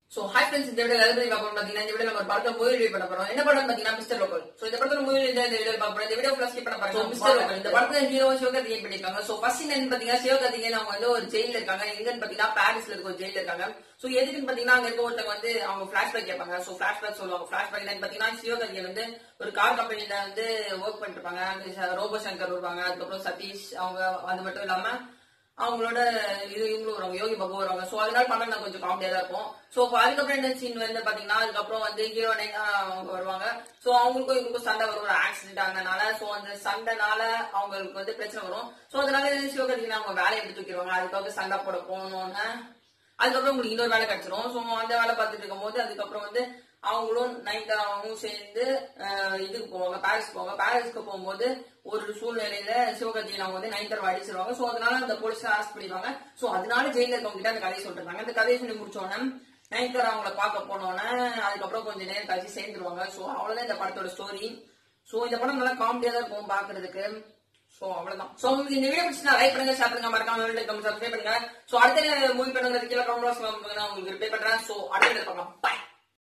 So hi friends இந்த video எல்லாரும் பார்க்கணும் பாத்தீங்கன்னா இந்த வீடியோ நம்ம ஒரு படத்தை மூவி ரிவ்யூ பண்ண போறோம் என்ன படம் பாத்தீங்கன்னா மிஸ்டர் லோக்கல் சோ இந்த படத்துல மூவி இந்த வீடியோ பார்க்க போறோம் இந்த வீடியோ ஃபுல்லா ஸ்கிப் பண்ண பாருங்க மிஸ்டர் லோக்கல் இந்த படத்துல ஹீரோ சிவகார்த்திகேயன் பண்ணிருக்காங்க சோ ஃபர்ஸ்ட் என்னன்னு பாத்தீங்கன்னா சிவகார்த்திகேயன் அவங்க வந்து ஒரு ஜெயில இருக்காங்க எங்கன்னு பாத்தீங்கன்னா பாரிஸ்ல இருக்க ஒரு ஜெயில இருக்காங்க சோ எதுக்குன்னு பாத்தீங்கன்னா அங்க இருக்க ஒருத்தவங்க வந்து அவங்க பிளாஷ்பேக் கேட்பாங்க சோ பிளாஷ்பேக் சொல்லுவாங்க பிளாஷ்பேக் என்னன்னு பாத்தீங்கன்னா சிவகார்த்திகேயன் வந்து ஒரு கார் கம்பெனில வந்து ஒர்க் பண்ணிட்டு இருப்பாங்க அங்க ரோபோ சங்கர் வருவாங்க அதுக்கப்புறம் சதீஷ் அவங்க அது மட்டும் இல்லாம அவங்களோட இது இவங்களும் வருவாங்க யோகி பாபு வருவாங்க சோ அதனால பண்ண கொஞ்சம் காமெடியா தான் இருக்கும் சோ அதுக்கப்புறம் என்ன சீன் வந்து பாத்தீங்கன்னா அதுக்கப்புறம் வந்து ஹீரோனை அவங்க வருவாங்க சோ அவங்களுக்கும் இவங்களுக்கும் சண்டை வரும் ஒரு ஆக்சிடென்ட் ஆனனால சோ அந்த சண்டைனால அவங்களுக்கு வந்து பிரச்சனை வரும் சோ அதனால சிவகத்தினா அவங்க வேலையை எடுத்து தூக்கிடுவாங்க அதுக்காக சண்டை போட போகணும்னு அதுக்கப்புறம் உங்களுக்கு இன்னொரு வேலை கிடைச்சிரும் ஸோ அந்த வேலை பார்த்துட்டு இருக்கும்போது அதுக்கப்புறம் வந்து அவங்களும் நைட்டாவும் சேர்ந்து அஹ், இதுக்கு போவாங்க பாரிஸ் போவாங்க பாரிஸ்க்கு போகும்போது ஒரு சூழ்நிலையில சிவகார்த்திகேயன் அவங்க வந்து நைன்டர் அடிச்சிருவாங்க சோ அதனால அந்த போலீஸ் அரெஸ்ட் பண்ணிடுவாங்க சோ அதனால ஜெயில இருக்கவங்க கிட்ட அந்த கதையை சொல்லிருந்தாங்க அந்த கதையை சொல்லி முடிச்சோடனே நைன்டர் அவங்கள பார்க்க போனோடனே அதுக்கப்புறம் கொஞ்ச நேரம் கழிச்சு சேர்ந்துருவாங்க சோ அவ்வளவுதான் இந்த படத்தோட ஸ்டோரி சோ இந்த படம் நல்லா காமெடியா தான் இருக்கும் பாக்குறதுக்கு சோ அவ்வளவுதான் சோ உங்களுக்கு இந்த வீடியோ பிடிச்சா லைக் பண்ணுங்க ஷேர் பண்ணுங்க மறக்காம வீடியோ கமெண்ட் சப்ஸ்கிரைப் பண்ணுங்க சோ அடுத்த மூவி பண்ணுங்க கீழே கமெண்ட் பாக்ஸ்ல உங்களுக்கு ரிப்ளை பண்றேன் சோ அடுத்த பார்க்கலாம் Bye.